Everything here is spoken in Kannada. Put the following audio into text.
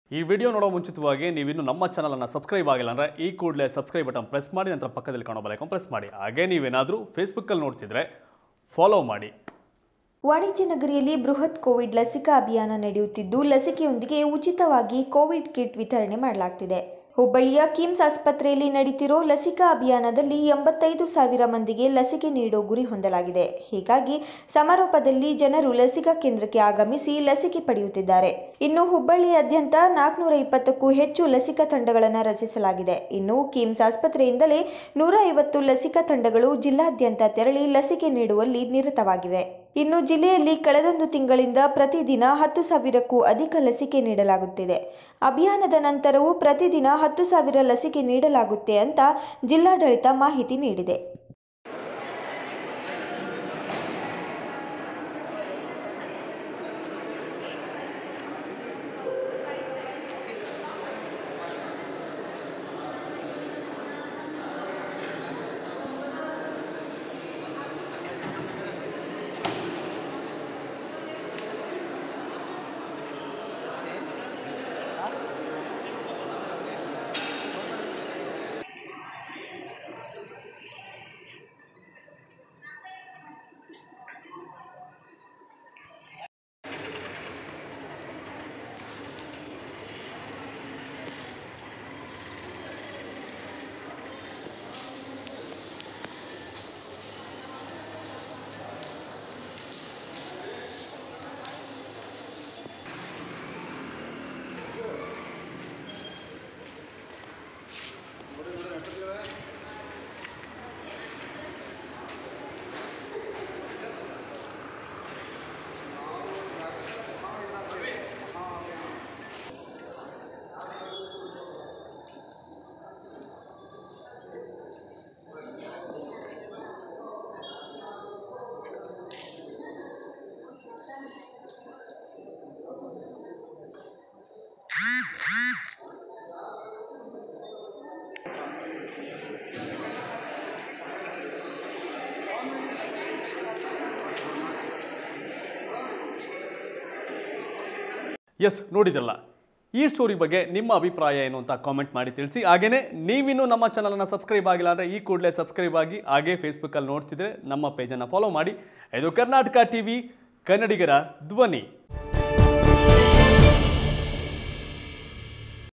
ಈ ವಿಡಿಯೋ ನೋಡೋ ಮುಂಚಿತವಾಗಿ ನೀವಿನ್ನು ನಮ್ಮ ಚಾನಲನ್ನು ಸಬ್ಸ್ಕ್ರೈಬ್ ಆಗಿಲ್ಲ ಅಂದರೆ ಈ ಕೂಡಲೇ ಸಬ್ಸ್ಕ್ರೈಬ್ ಬಟನ್ ಪ್ರೆಸ್ ಮಾಡಿ ನಂತರ ಪಕ್ಕದಲ್ಲಿ ಕಾಣೋ ಬಲೈಕನ್ ಪ್ರೆಸ್ ಮಾಡಿ ಹಾಗೆ ನೀವೇನಾದರೂ ಫೇಸ್ಬುಕ್ಕಲ್ಲಿ ನೋಡ್ತಿದ್ರೆ ಫಾಲೋ ಮಾಡಿ ವಾಣಿಜ್ಯ ನಗರಿಯಲ್ಲಿ ಬೃಹತ್ ಕೋವಿಡ್ ಲಸಿಕಾ ಅಭಿಯಾನ ನಡೆಯುತ್ತಿದ್ದು ಲಸಿಕೆಯೊಂದಿಗೆ ಉಚಿತವಾಗಿ ಕೋವಿಡ್ ಕಿಟ್ ವಿತರಣೆ ಮಾಡಲಾಗ್ತಿದೆ ಹುಬ್ಬಳ್ಳಿಯ ಕಿಮ್ಸ್ ಆಸ್ಪತ್ರೆಯಲ್ಲಿ ನಡೀತಿರೋ ಲಸಿಕಾ ಅಭಿಯಾನದಲ್ಲಿ ಎಂಬತ್ತೈದು ಸಾವಿರ ಮಂದಿಗೆ ಲಸಿಕೆ ನೀಡೋ ಗುರಿ ಹೊಂದಲಾಗಿದೆ ಹೀಗಾಗಿ ಸಮಾರೋಪದಲ್ಲಿ ಜನರು ಲಸಿಕಾ ಕೇಂದ್ರಕ್ಕೆ ಆಗಮಿಸಿ ಲಸಿಕೆ ಪಡೆಯುತ್ತಿದ್ದಾರೆ ಇನ್ನು ಹುಬ್ಬಳ್ಳಿಯಾದ್ಯಂತ ನಾಲ್ಕುನೂರ ಇಪ್ಪತ್ತಕ್ಕೂ ಹೆಚ್ಚು ಲಸಿಕಾ ತಂಡಗಳನ್ನು ರಚಿಸಲಾಗಿದೆ ಇನ್ನು ಕಿಮ್ಸ್ ಆಸ್ಪತ್ರೆಯಿಂದಲೇ ನೂರ ಐವತ್ತು ಲಸಿಕಾ ತಂಡಗಳು ಜಿಲ್ಲಾದ್ಯಂತ ತೆರಳಿ ಲಸಿಕೆ ನೀಡುವಲ್ಲಿ ನಿರತವಾಗಿವೆ ಇನ್ನು ಜಿಲ್ಲೆಯಲ್ಲಿ ಕಳೆದೊಂದು ತಿಂಗಳಿಂದ ಪ್ರತಿದಿನ ಹತ್ತು ಸಾವಿರಕ್ಕೂ ಅಧಿಕ ಲಸಿಕೆ ನೀಡಲಾಗುತ್ತಿದೆ ಅಭಿಯಾನದ ನಂತರವೂ ಪ್ರತಿದಿನ ಹತ್ತು ಸಾವಿರ ಲಸಿಕೆ ನೀಡಲಾಗುತ್ತೆ ಅಂತ ಜಿಲ್ಲಾಡಳಿತ ಮಾಹಿತಿ ನೀಡಿದೆ ಎಸ್ ನೋಡಿದ್ರಲ್ಲ ಈ ಸ್ಟೋರಿ ಬಗ್ಗೆ ನಿಮ್ಮ ಅಭಿಪ್ರಾಯ ಏನು ಅಂತ ಕಾಮೆಂಟ್ ಮಾಡಿ ತಿಳಿಸಿ ಹಾಗೆಯೇ ನೀವಿನ್ನೂ ನಮ್ಮ ಚಾನಲನ್ನು ಸಬ್ಸ್ಕ್ರೈಬ್ ಆಗಿಲ್ಲ ಅಂದರೆ ಈ ಕೂಡಲೇ ಸಬ್ಸ್ಕ್ರೈಬ್ ಆಗಿ ಹಾಗೇ ಫೇಸ್ಬುಕ್ಕಲ್ಲಿ ನೋಡ್ತಿದ್ರೆ ನಮ್ಮ ಪೇಜನ್ನು ಫಾಲೋ ಮಾಡಿ ಇದು ಕರ್ನಾಟಕ ಟಿ ವಿ ಕನ್ನಡಿಗರ ಧ್ವನಿ